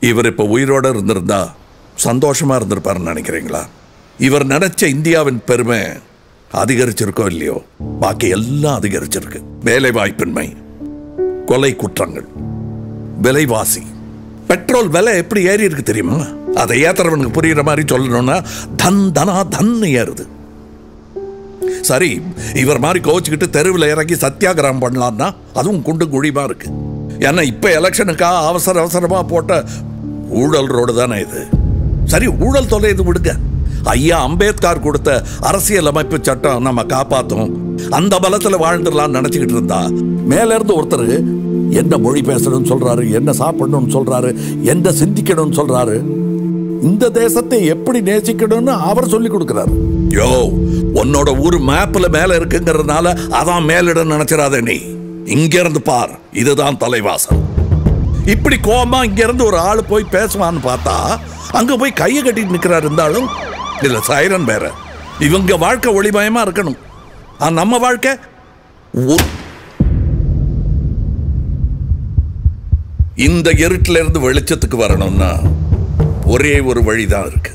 இவர் இப்ப உயிரோட இருந்திருந்தா சந்தோஷமா இருந்திருப்பாருன்னு நினைக்கிறீங்களா இவர் நினைச்ச இந்தியாவின் பெருமை அதிகரிச்சிருக்கோ இல்லையோ பாக்கி எல்லாம் அதிகரிச்சிருக்கு வேலை வாய்ப்பின்மை கொலை குற்றங்கள் விலைவாசி பெட்ரோல் விலை எப்படி ஏறி இருக்கு தெரியுமா அதை ஏத்துறவனுக்கு புரியுற மாதிரி சொல்லணும்னா தன் தனா தன் ஏறுது சரி இவர் மாதிரி கோச்சுக்கிட்டு தெருவில் இறங்கி சத்தியாகிரகம் பண்ணலாம்னா அதுவும் குண்டு குழிமா இருக்கு ஏன்னா இப்ப எலெக்ஷனுக்காக அவசர அவசரமா போட்ட ஊழல் ரோடு தானே இது சரி ஊழல் தொலை இது விடுங்க ஐயா அம்பேத்கர் கொடுத்த அரசியல் அமைப்பு சட்டம் நம்ம காப்பாத்தும் அந்த பலத்துல வாழ்ந்துடலாம் நினைச்சுக்கிட்டு இருந்தா மேல இருந்து ஒருத்தர் என்ன மொழி பேசணும்னு சொல்றாரு என்ன சாப்பிடணும்னு சொல்றாரு என்ன சிந்திக்கணும்னு சொல்றாரு இந்த தேசத்தை எப்படி நேசிக்கணும்னு அவர் சொல்லி கொடுக்கிறாரு யோ உன்னோட ஊர் மேப்ல மேல இருக்குங்கிறதுனால அதான் மேலிடம் நினைச்சிடாத நீ இங்க இருந்து பார் இதுதான் தலைவாசல் இப்படி கோமா இங்க இருந்து ஒரு ஆள் போய் பேசுவான்னு பார்த்தா அங்க போய் கையை கட்டிட்டு நிக்கிறாரு இருந்தாலும் இதுல சைரன் வேற இவங்க வாழ்க்கை ஒளிமயமா இருக்கணும் ஆனா நம்ம வாழ்க்கை ஒ- இந்த இருட்டுல இருந்து வெளிச்சத்துக்கு வரணும்னா ஒரே ஒரு வழிதான் இருக்கு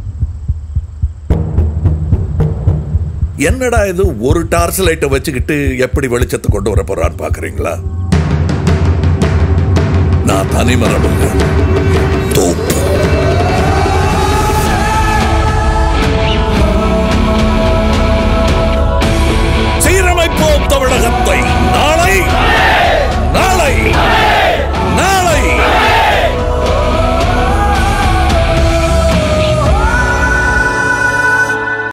என்னடா இது ஒரு டார்ச் லைட்டை வச்சுக்கிட்டு எப்படி வெளிச்சத்தை கொண்டு வர போறான்னு பாக்குறீங்களா நான் தனிமரம் இல்ல தோப்பு